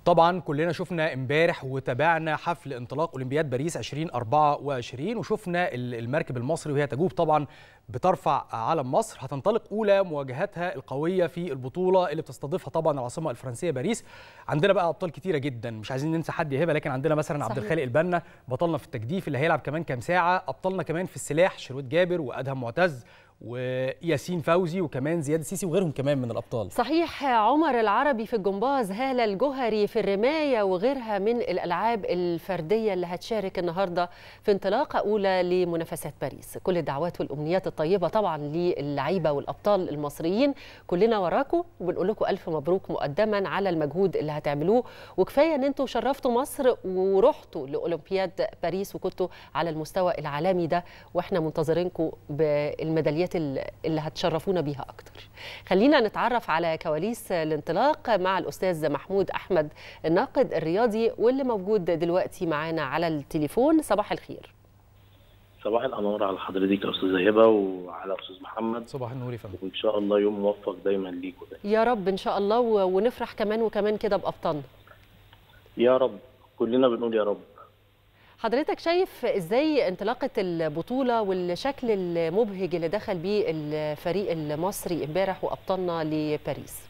طبعا كلنا شفنا امبارح وتابعنا حفل انطلاق اولمبياد باريس 2024 وشفنا المركب المصري وهي تجوب طبعا بترفع علم مصر هتنطلق اولى مواجهاتها القويه في البطوله اللي بتستضيفها طبعا العاصمه الفرنسيه باريس عندنا بقى ابطال كتيره جدا مش عايزين ننسى حد يا هبه لكن عندنا مثلا عبد الخالق البنا بطلنا في التجديف اللي هيلعب كمان كام ساعه ابطالنا كمان في السلاح شروت جابر وادهم معتز وياسين فوزي وكمان زياد السيسي وغيرهم كمان من الابطال صحيح عمر العربي في الجمباز هاله الجوهري في الرمايه وغيرها من الالعاب الفرديه اللي هتشارك النهارده في انطلاقه اولى لمنافسات باريس كل الدعوات والامنيات الطيبه طبعا للعيبه والابطال المصريين كلنا وراكم وبنقول لكم الف مبروك مقدما على المجهود اللي هتعملوه وكفايه ان انتم شرفتوا مصر ورحتوا لاولمبياد باريس وكنتوا على المستوى العالمي ده واحنا منتظرينكم بالميداليات اللي هتشرفونا بيها اكتر خلينا نتعرف على كواليس الانطلاق مع الاستاذ محمود احمد الناقد الرياضي واللي موجود دلوقتي معانا على التليفون صباح الخير صباح الانوار على حضرتك يا استاذه هبه وعلى استاذ محمد صباح النور يا فندم وان شاء الله يوم موفق دايما ليكم يا رب ان شاء الله ونفرح كمان وكمان كده بابطالنا يا رب كلنا بنقول يا رب حضرتك شايف ازاي انطلاقه البطوله والشكل المبهج اللي دخل بيه الفريق المصري امبارح وابطالنا لباريس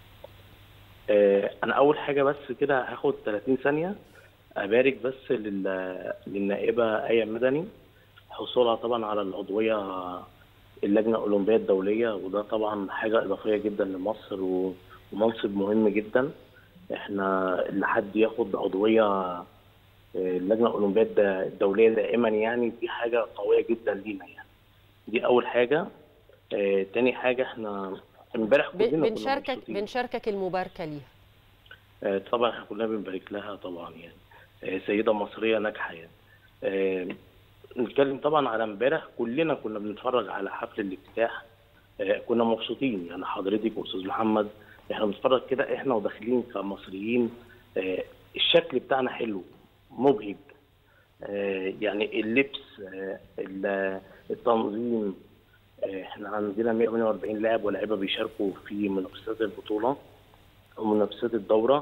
آه انا اول حاجه بس كده هاخد 30 ثانيه ابارك بس للنائبه ايه مدني حصولها طبعا على العضويه اللجنه الاولمبيه الدوليه وده طبعا حاجه اضافيه جدا لمصر ومنصب مهم جدا احنا اللي حد ياخد عضويه اللجنه الاولمبيه الدوليه دائما يعني دي حاجه قويه جدا لينا يعني دي اول حاجه آه تاني حاجه احنا امبارح كلنا بنشاركك بنشاركك المباركه ليها آه طبعا احنا كلنا بنبارك لها طبعا يعني آه سيده مصريه ناجحه يعني آه نتكلم طبعا على امبارح كلنا كنا بنتفرج على حفل الافتتاح آه كنا مبسوطين يعني حضرتك واستاذ محمد احنا بنتفرج كده احنا وداخلين كمصريين آه الشكل بتاعنا حلو مبهج آه يعني اللبس آه التنظيم آه احنا عندنا 148 لاعب ولاعيبه بيشاركوا في منافسات البطوله ومنافسات الدوره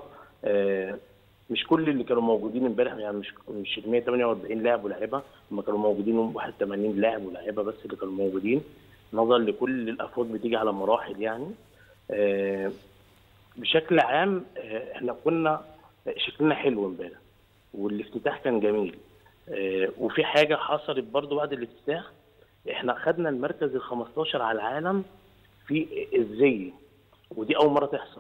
مش كل اللي كانوا موجودين امبارح يعني مش مش 148 لاعب ولاعيبه هم كانوا موجودين 81 لاعب ولاعيبه بس اللي كانوا موجودين نظرا لكل الافراد بتيجي على مراحل يعني بشكل عام احنا كنا شكلنا حلو امبارح والافتتاح كان جميل آه وفي حاجه حصلت برضو بعد الافتتاح احنا خدنا المركز ال 15 على العالم في الزي ودي اول مره تحصل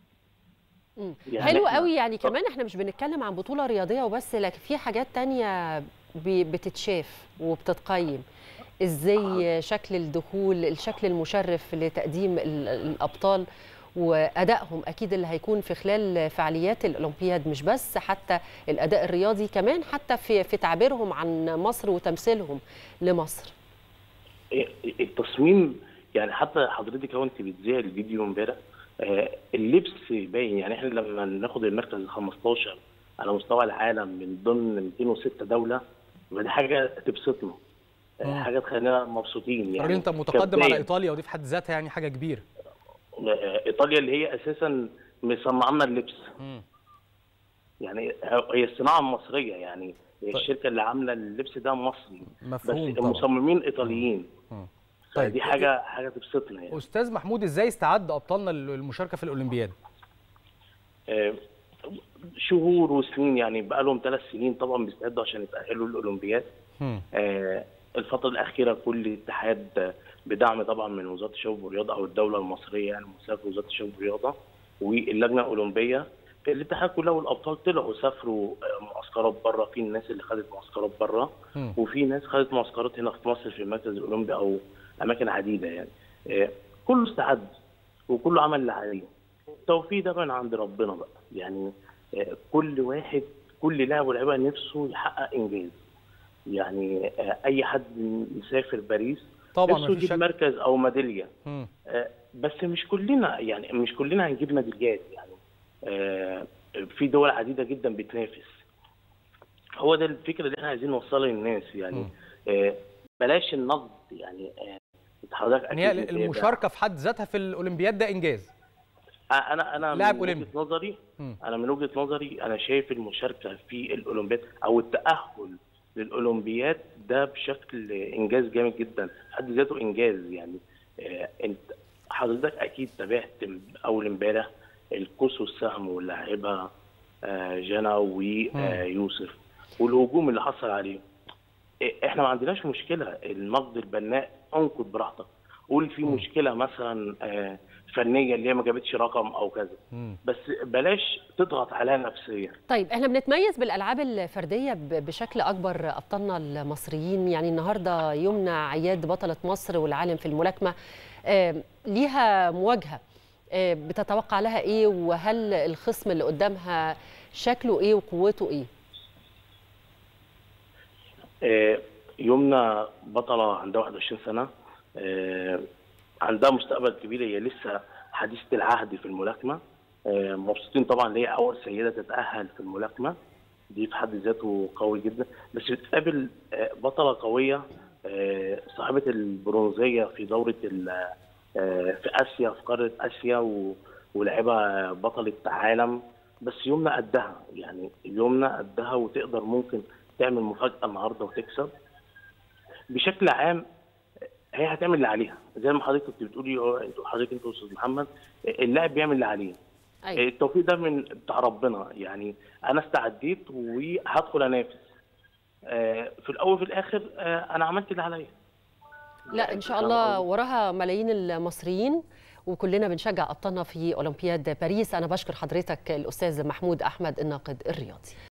يعني حلو قوي يعني كمان احنا مش بنتكلم عن بطوله رياضيه وبس لكن في حاجات تانية بتتشاف وبتتقيم ازاي شكل الدخول الشكل المشرف لتقديم الابطال وادائهم اكيد اللي هيكون في خلال فعاليات الاولمبياد مش بس حتى الاداء الرياضي كمان حتى في في تعبيرهم عن مصر وتمثيلهم لمصر التصميم يعني حتى حضرتك اهو انت بتذيع الفيديو امبارح آه اللبس باين يعني احنا لما ناخد المركز ال 15 على مستوى العالم من ضمن 206 دوله دي حاجه تبسطنا آه حاجه تخلينا مبسوطين يعني انت متقدم على ايطاليا ودي في حد ذاتها يعني حاجه كبيره ايطاليا اللي هي اساسا مصنعنا اللبس م. يعني هي الصناعه المصريه يعني طيب. الشركه اللي عامله اللبس ده مصري مفهوم بس المصممين ايطاليين طيب دي حاجه حاجه تبسطنا يعني استاذ محمود ازاي استعد ابطالنا للمشاركه في الاولمبياد آه شهور وسنين يعني بقى لهم ثلاث سنين طبعا بيستعدوا عشان يتاهلوا للاولمبياد آه الفتره الاخيره كل اتحاد بدعم طبعا من وزاره الشباب والرياضه او الدوله المصريه يعني مسافر وزاره الشباب والرياضه واللجنه الاولمبيه الاتحاد كلها والابطال طلعوا سافروا معسكرات بره في الناس اللي خدت معسكرات بره وفي ناس خدت معسكرات هنا في مصر في المركز الاولمبي او اماكن عديده يعني كله استعد وكله عمل اللي عليه التوفيق ده من عند ربنا بقى يعني كل واحد كل لاعب ولاعيبه نفسه يحقق انجاز يعني اي حد مسافر باريس طبعا نفسه يجيب مركز او ميداليه آه بس مش كلنا يعني مش كلنا هنجيب ميداليات يعني آه في دول عديده جدا بتنافس هو ده الفكره اللي احنا عايزين نوصلها للناس يعني آه بلاش النقد يعني حضرتك يعني المشاركه في حد ذاتها في الاولمبياد ده انجاز انا انا لاعب من أولمبي. وجهه نظري مم. انا من وجهه نظري انا شايف المشاركه في الاولمبياد او التاهل للاولمبياد ده بشكل انجاز جامد جدا في حد ذاته انجاز يعني آه، انت حضرتك اكيد تابعت اول امبارح القوس والسهم واللاعبه آه، جنى ويوسف والهجوم اللي حصل عليهم إيه، احنا ما عندناش مشكله النقد البناء انقد براحتك قول في مشكله مثلا آه، فنيه اللي هي ما جابتش رقم او كذا مم. بس بلاش تضغط عليها نفسيا طيب احنا بنتميز بالالعاب الفرديه ب- بشكل اكبر ابطالنا المصريين يعني النهارده يمنى عياد بطله مصر والعالم في الملاكمه آه، ليها مواجهه آه، بتتوقع لها ايه وهل الخصم اللي قدامها شكله ايه وقوته ايه آه، يمنى بطلة عندها 21 سنة آه، عندها مستقبل كبير هي لسه حديثة العهد في الملاكمة آه، مبسوطين طبعا ان هي أول سيدة تتأهل في الملاكمة دي في حد ذاته قوي جدا بس بتقابل آه، بطلة قوية آه، صاحبة البرونزية في دورة ال- آه، في آسيا في قارة آسيا و- ولعبة بطلة عالم بس يمنى قدها يعني يمنى قدها وتقدر ممكن تعمل مفاجأة النهاردة وتكسب بشكل عام هي هتعمل اللي عليها زي ما حضرتك كنت بتقولي هو- انتوا- حضرتك انت استاذ محمد اللاعب بيعمل اللي عليه ايوه التوفيق ده من بتاع ربنا يعني انا استعديت وهدخل انافس آه، في الاول وفي الاخر آه، انا عملت اللي عليا لا ان شاء فاهم الله قصدي؟ وراها ملايين المصريين وكلنا بنشجع ابطالنا في اولمبياد باريس انا بشكر حضرتك الاستاذ محمود احمد الناقد الرياضي